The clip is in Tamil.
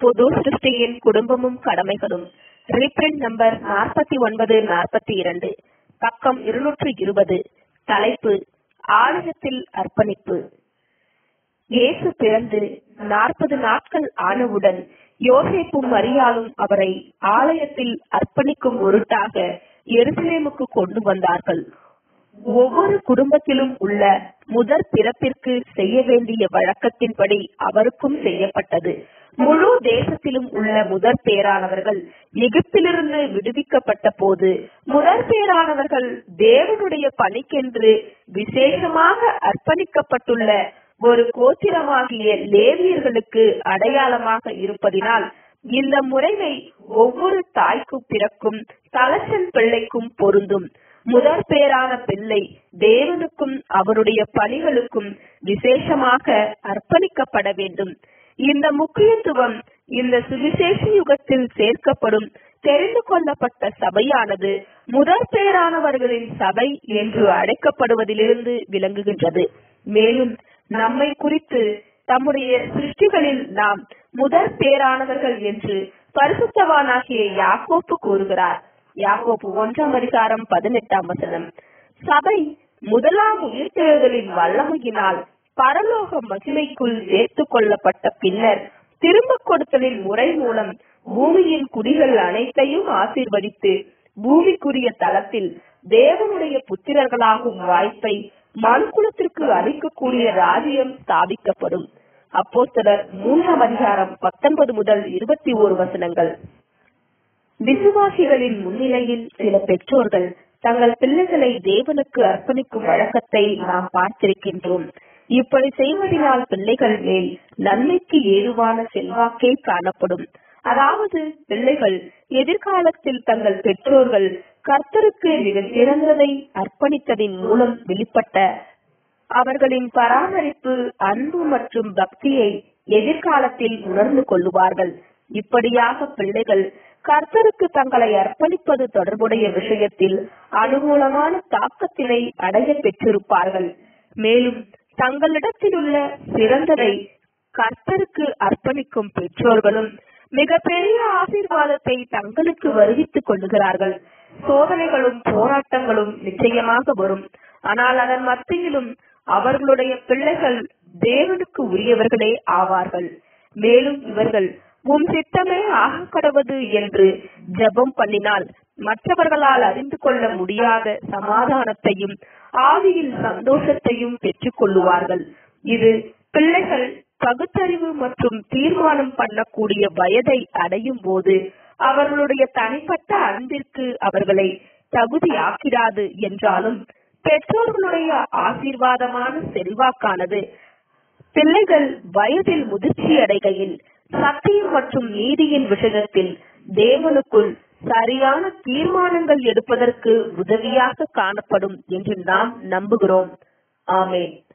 புது சிருஷ்டியின் குடும்பமும் கடமைகளும் ரீப்ரிண்ட் நம்பர் நாற்பத்தி ஒன்பது நாற்பத்தி இரண்டு பக்கம் இருநூற்று இருபது தலைப்பு ஆலயத்தில் அர்ப்பணிப்பு இயேசு பிறந்து நாற்பது நாட்கள் ஆனவுடன் யோசேப்பும் மரியாளும் அவரை ஆலயத்தில் அர்ப்பணிக்கும் பொருட்டாக எருசலேமுக்கு கொண்டு வந்தார்கள் ஒவ்வொரு குடும்பத்திலும் உள்ள முதற் பிறப்பிற்கு செய்ய வேண்டிய வழக்கத்தின்படி அவருக்கும் செய்யப்பட்டது முழு தேசத்திலும் உள்ள முதற் பேரானவர்கள் எகிப்திலிருந்து விடுவிக்கப்பட்ட போது முதற் பேரானவர்கள் தேவனுடைய பணிக்கென்று விசேஷமாக அர்ப்பணிக்கப்பட்டுள்ள ஒரு கோத்திரமாகிய லேவியர்களுக்கு அடையாளமாக இருப்பதினால் இந்த முறைமை ஒவ்வொரு தாய்க்கு பிறக்கும் தலசன் பிள்ளைக்கும் பொருந்தும் முதற் பேரான பிள்ளை தேவனுக்கும் அவருடைய பணிகளுக்கும் விசேஷமாக அர்ப்பணிக்கப்பட வேண்டும் இந்த முக்கியத்துவம் இந்த சுவிசேஷ யுகத்தில் சேர்க்கப்படும் தெரிந்து கொள்ளப்பட்ட சபையானது முதற் பேரானவர்களின் சபை என்று அழைக்கப்படுவதிலிருந்து விளங்குகின்றது மேலும் நம்மை குறித்து தம்முடைய சிருஷ்டிகளில் நாம் முதற் பேரானவர்கள் என்று பரிசுத்தவானாகிய யாக்கோப்பு கூறுகிறார் யாக்கோப்பு ஒன்றாம் அதிகாரம் பதினெட்டாம் வசனம் சபை முதலாம் உயிர்த்தெழுதலின் வல்லமையினால் பரலோக மகிமைக்குள் சேர்த்துக் கொள்ளப்பட்ட பின்னர் திரும்ப கொடுத்தலின் முறை மூலம் பூமியின் குடிகள் அனைத்தையும் ஆசீர்வதித்து பூமிக்குரிய தளத்தில் தேவனுடைய புத்திரர்களாகும் வாய்ப்பை மனுக்குலத்திற்கு அளிக்கக்கூடிய ராஜ்யம் ஸ்தாபிக்கப்படும் அப்போஸ்தலர் மூன்றாம் அதிகாரம் பத்தொன்பது முதல் இருபத்தி ஓரு வசனங்கள் விசுவாசிகளின் முன்னிலையில் சில பெற்றோர்கள் தங்கள் பிள்ளைகளை தேவனுக்கு அர்ப்பணிக்கும் வழக்கத்தை நாம் பார்த்திருக்கின்றோம் இப்படி செய்வதனால் பிள்ளைகள் மேல் நன்மைக்கு ஏதுவான செல்வாக்கே காணப்படும் அதாவது பிள்ளைகள் எதிர்காலத்தில் தங்கள் பெற்றோர்கள் கர்த்தருக்கு மிக சிறந்ததை அர்ப்பணித்ததின் மூலம் வெளிப்பட்ட அவர்களின் பராமரிப்பு அன்பு மற்றும் பக்தியை எதிர்காலத்தில் உணர்ந்து கொள்ளுவார்கள் இப்படியாக பிள்ளைகள் கர்த்தருக்கு தங்களை அர்ப்பணிப்பது தொடர்புடைய விஷயத்தில் அனுகூலமான தாக்கத்தினை அடைய பெற்றிருப்பார்கள் மேலும் தங்களிடத்தில் உள்ள சிறந்ததை கர்த்தருக்கு அர்ப்பணிக்கும் பெற்றோர்களும் மிகப்பெரிய ஆசீர்வாதத்தை தங்களுக்கு வருவித்துக் கொள்ளுகிறார்கள் சோதனைகளும் போராட்டங்களும் நிச்சயமாக வரும் ஆனால் அதன் மத்தியிலும் அவர்களுடைய பிள்ளைகள் தேவனுக்கு உரியவர்களே ஆவார்கள் மேலும் இவர்கள் உம் சித்தமே ஆகக்கடவது என்று ஜெபம் பண்ணினால் மற்றவர்களால் அறிந்து கொள்ள முடியாத சமாதானத்தையும் ஆவியில் சந்தோஷத்தையும் பெற்றுக் கொள்ளுவார்கள் இது பிள்ளைகள் பகுத்தறிவு மற்றும் தீர்மானம் பண்ணக்கூடிய வயதை அடையும் போது அவர்களுடைய தனிப்பட்ட அன்பிற்கு அவர்களை தகுதியாக்கிறாது என்றாலும் பெற்றோர்களுடைய ஆசீர்வாதமான செல்வாக்கானது பிள்ளைகள் வயதில் முதிர்ச்சி அடைகையில் சத்தியம் மற்றும் நீதியின் விஷயத்தில் தேவனுக்குள் சரியான தீர்மானங்கள் எடுப்பதற்கு உதவியாக காணப்படும் என்று நாம் நம்புகிறோம் ஆமேன்